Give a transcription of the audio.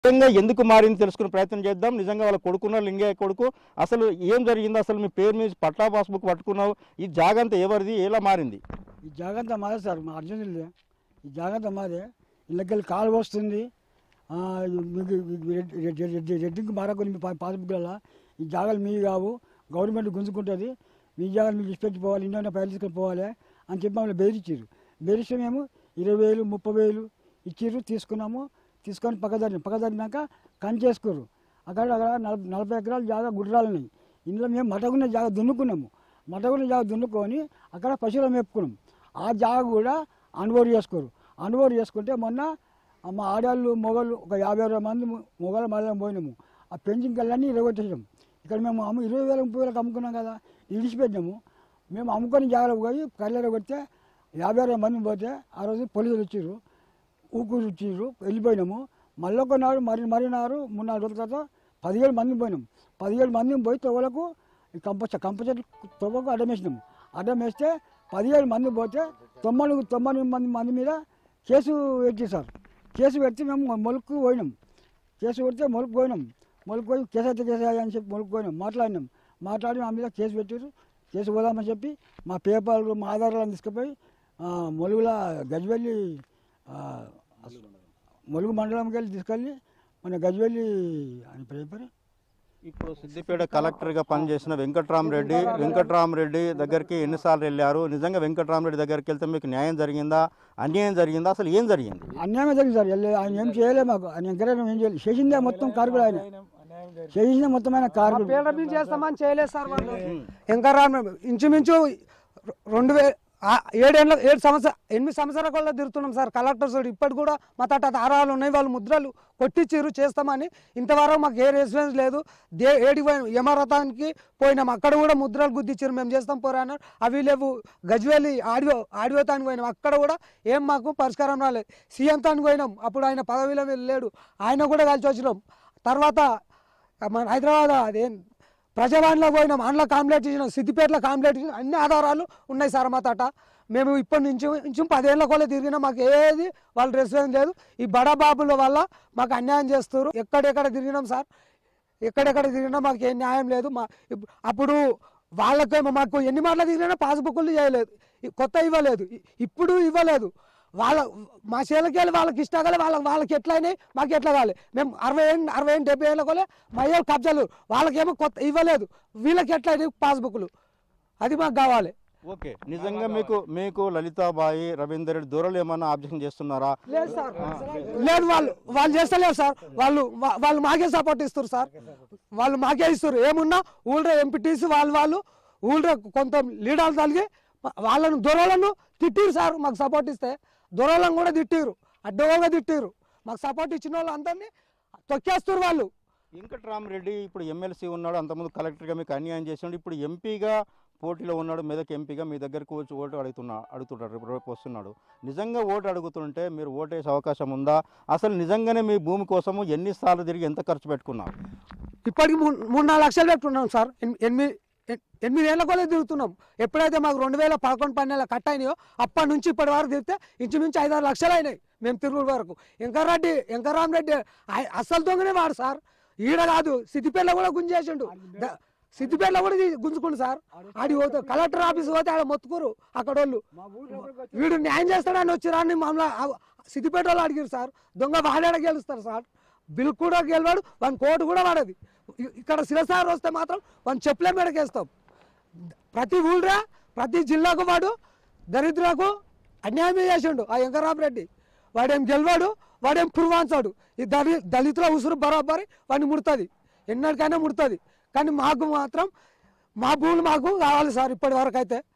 నిజంగా ఎందుకు మారింది తెలుసుకునే ప్రయత్నం చేద్దాం నిజంగా వాళ్ళ కొడుకున్న లింగయ్య కొడుకు అసలు ఏం జరిగింది అసలు మీ పేరు మీద పట్టా పాస్బుక్ పట్టుకున్నావు ఈ జాగంతా ఎవరిది ఎలా మారింది ఈ జాగ్రత్త మాదే సార్ మా అర్జునులే ఈ జాగ్రత్త మాదే ఇళ్ళకెళ్ళి కాలు వస్తుంది ఆ, మీకు రెడ్- రెడ్- రెడ్- రెడ్డింగ్ మారకొని మీ పా- పాస్బుక్లలో ఈ జాగాలు మీ కావు గవర్నమెంట్ గుంజుకుంటుంది మీ జాగాలు మీకు ఇష్టపెట్టి పోవాలి ఇంట్లో పైలు తీసుకొని పోవాలి అని చెప్పి మమ్మల్ని బెదిరించారు బెదిరిస్తే మేము ఇరవై వేలు ముప్పై వేలు ఇచ్చిర్రు తీసుకున్నాము తీసుకొని పక్కదారి పక్కదారినాక కంచేసుకోరు అక్కడ అక్కడ నలభై నలభై ఎకరాలు జాగా గుడ్రాలు ఉన్నాయి ఇందులో మేము మటగున్న జాగా దున్నుకున్నాము మటగున్న జాగా దున్నుకొని అక్కడ పశువులు మేపుకున్నాం ఆ జాగా కూడా అనుభవం చేసుకోరు అనుభవం చేసుకుంటే మొన్న మా ఆడవాళ్ళు మొగలు ఒక యాభై అరవై మంది మొగలు మళ్ళీ పోయినాము ఆ పెంచింగ్ కళ్ళన్నీ ఇరగొట్టేసాం ఇక్కడ మేము అమ్ము ఇరవై వేల ముప్పై వేలకు అమ్ముకున్నాం కదా ఇడిచిపెట్టాము మేము అమ్ముకొని జాగ్రత్త పోయి కళ్ళెర కొడితే యాభై అరవై మంది పోతే ఆ రోజు పోలీసులు వచ్చారు ఊకూరు ఇచ్చిర్రు వెళ్ళిపోయినాము మళ్ళీ ఒక నాడు మరి మరి నాడు మూడు నాలుగు రోజుల తర్వాత పదిహేడు మంది పోయినాం పదిహేడు మంది పోయి తొగలకు ఈ కంప చె- కంప చెట్టు తొగకు అడ్డం వేసినాం అడ్డం వేస్తే పదిహేడు మంది పోతే తొంభై తొంభై మంది మంది మీద కేసు పెట్టి సార్ కేసు పెడితే మేము మొలుకు పోయినాం కేసు పెడితే మొలుకు పోయినాం మొలుకు పోయి కేసు అయితే కేసు అయ్యా అని చెప్పి మొలుకు పోయినాం మాట్లాడినాం మాట్లాడి మా మీద కేసు పెట్టారు కేసు పోదామని చెప్పి మా పేపర్లు మా ఆధారాలను తీసుకుపోయి ఆ, మొలుగుల గజ్వెల్లి ఆ, మొలుగు మండలంకి వెళ్ళి తీసుకెళ్ళి మన గజ్వెల్లి అని పేపర్ ఇప్పుడు సిద్దిపేట కలెక్టర్గా పనిచేసిన వెంకట్రామరెడ్డి వెంకట్రామరెడ్డి దగ్గరికి ఎన్నిసార్లు వెళ్ళారు నిజంగా వెంకట్రామరెడ్డి దగ్గరికి వెళ్తే మీకు న్యాయం జరిగిందా అన్యాయం జరిగిందా అసలు ఏం జరిగింది అన్యాయమే జరిగింది సార్ వెళ్ళి ఆయన ఏం చేయలే మాకు ఆయన ఎంకరేజ్ ఏం చేయలేదు చేసిందే మొత్తం కార్కులు ఆయన చేసిందే మొత్తం ఆయన కార్కులు పేడ బిల్ చేస్తామని చేయలేదు సార్ వాళ్ళు ఇంకా రాను ఇంచుమించు రెండు వే ఆ ఏడేళ్ళ ఏడు సంవత్సర ఎనిమిది సంవత్సరాల వల్ల తిరుగుతున్నాం సార్ కలెక్టర్స్ ఇప్పటి కూడా మా తట ఆరాలు ఉన్నాయి వాళ్ళు ముద్రలు కొట్టించారు చేస్తామని ఇంతవరకు మాకు ఏ రెస్పాన్స్ లేదు దే ఏడి యమరథానికి పోయినాం అక్కడ కూడా ముద్రలు గుద్దిచ్చారు మేము చేస్తాం పోరాను అవి లేవు గజ్వేలి ఆడియో ఆడియో తానికి పోయినాం అక్కడ కూడా ఏం మాకు పరిష్కారం రాలేదు సీఎం తానికి పోయినాం అప్పుడు ఆయన పదవిలో లేడు ఆయన కూడా కలిసి వచ్చినాం తర్వాత మన హైదరాబాద్ అదేం ప్రజావాణిలో పోయినాం అందులో కాంప్లైంట్ ఇచ్చినాం సిద్దిపేటలో కాంప్లైంట్ ఇచ్చినాం అన్ని ఆధారాలు ఉన్నాయి సార్ మా తట మేము ఇప్పటి నుంచి ఇంచు పదేళ్ల కూడా తిరిగినా మాకు ఏది వాళ్ళు రెస్పాన్స్ లేదు ఈ బడా బాబుల వల్ల మాకు అన్యాయం చేస్తారు ఎక్కడెక్కడ తిరిగినాం సార్ ఎక్కడెక్కడ తిరిగినా మాకు ఏ న్యాయం లేదు మా ఇప్- అప్పుడు వాళ్ళకేమో మాకు ఎన్ని మాటలు తిరిగినా పాస్బుక్లు చేయలేదు ఈ కొత్త ఇవ్వలేదు ఇ- ఇప్పుడు ఇవ్వలేదు వాళ్ళ మా చేలకెళ్ళి వాళ్ళకి ఇష్టగలే వాళ్ళ వాళ్ళకి ఎట్లా అయినాయి మాకు ఎట్లా కావాలి మేము అరవై ఏళ్ళు అరవై ఏళ్ళు డెబ్బై ఏళ్ళ కొలే మా ఏళ్ళు కబ్జాలు వాళ్ళకేమో కొత్త ఇవ్వలేదు వీళ్ళకి ఎట్లా అయినాయి పాస్బుక్లు అది మాకు కావాలి ఓకే నిజంగా మీకు మీకు లలితాబాయి రవీందర్ రెడ్డి దూరలు ఏమన్నా ఆబ్జెక్షన్ చేస్తున్నారా లేదు సార్ లేదు వాళ్ళు వాళ్ళు చేస్తలేరు సార్ వాళ్ళు వా- వాళ్ళు మాకే సపోర్ట్ ఇస్తారు సార్ వాళ్ళు మాకే ఇస్తారు ఏమున్నా ఊళ్ళో ఎంపీటీసీ వాళ్ళు వాళ్ళు ఊళ్ళో కొంత లీడర్లు తలిగి వాళ్ళను దొరలను తిట్టిరు సార్ మాకు సపోర్ట్ ఇస్తే దొరలను కూడా తిట్టిరు అడ్డగోలుగా తిట్టిరు మాకు సపోర్ట్ ఇచ్చిన వాళ్ళు అందరినీ తొక్కేస్తారు వాళ్ళు వెంకట్రామరెడ్డి ఇప్పుడు ఎమ్మెల్సీ ఉన్నాడు అంతకుముందు కలెక్టర్గా మీకు అన్యాయం చేసినాడు ఇప్పుడు ఎంపీగా పోటీలో ఉన్నాడు మెదక్ ఎంపీగా మీ దగ్గరకు వచ్చి ఓటు అడుగుతున్నా అడుగుతుంటాడు రేపు రేపు వస్తున్నాడు నిజంగా ఓటు అడుగుతుంటే మీరు ఓటేసే అవకాశం ఉందా అసలు నిజంగానే మీ భూమి కోసము ఎన్నిసార్లు తిరిగి ఎంత ఖర్చు పెట్టుకున్నారు ఇప్పటికి మూడు మూడు నాలుగు లక్షలు పెట్టుకున్నాం సార్ ఎన్- ఎనిమిది ఎన్- ఎనిమిది ఏళ్ళ కూడా తిరుగుతున్నాం ఎప్పుడైతే మాకు రెండు వేల పదకొండు పన్నెండు కట్ అయినాయో అప్పటి నుంచి ఇప్పటి వరకు తిరిగితే ఇంచుమించు ఐదు ఆరు లక్షలు అయినాయి మేము తిరుగుడు వరకు వెంకర్రెడ్డి వెంకర్రామరెడ్డి ఆయ- అస్సలు దొంగనే వాడు సార్ ఈడ కాదు సిద్దిపేటలో కూడా గుంజేసిండు ద- సిద్దిపేటలో కూడా ఇది గుంజుకుండు సార్ ఆడి పోతే కలెక్టర్ ఆఫీస్ పోతే ఆడ మొత్తుకోరు అక్కడ వాళ్ళు వీడు న్యాయం చేస్తాడని వచ్చిరాని మమ్మల్ని ఆ- సిద్దిపేట వాళ్ళు అడిగారు సార్ దొంగ వాడాడ గెలుస్తారు సార్ బిల్ కూడా గెలవాడు వన్ కోటు కూడా వాడది ఇ- ఇక్కడ శిరసారు వస్తే మాత్రం వన్ చెప్పులే మెడకేస్తాం ప్రతి ఊళ్ళో ప్రతి జిల్లాకు వాడు దరిద్రకు అన్యాయం చేసిండు ఆ వెంకరామరెడ్డి వాడేం గెలవాడు వాడేం పురువాంచాడు ఈ దళి దళితుల ఉసురు బరాబరి వాడిని ముడుతుంది ఎన్నటికైనా ముడుతుంది కానీ మాకు మాత్రం మా భూములు మాకు కావాలి సార్ ఇప్పటి వరకు అయితే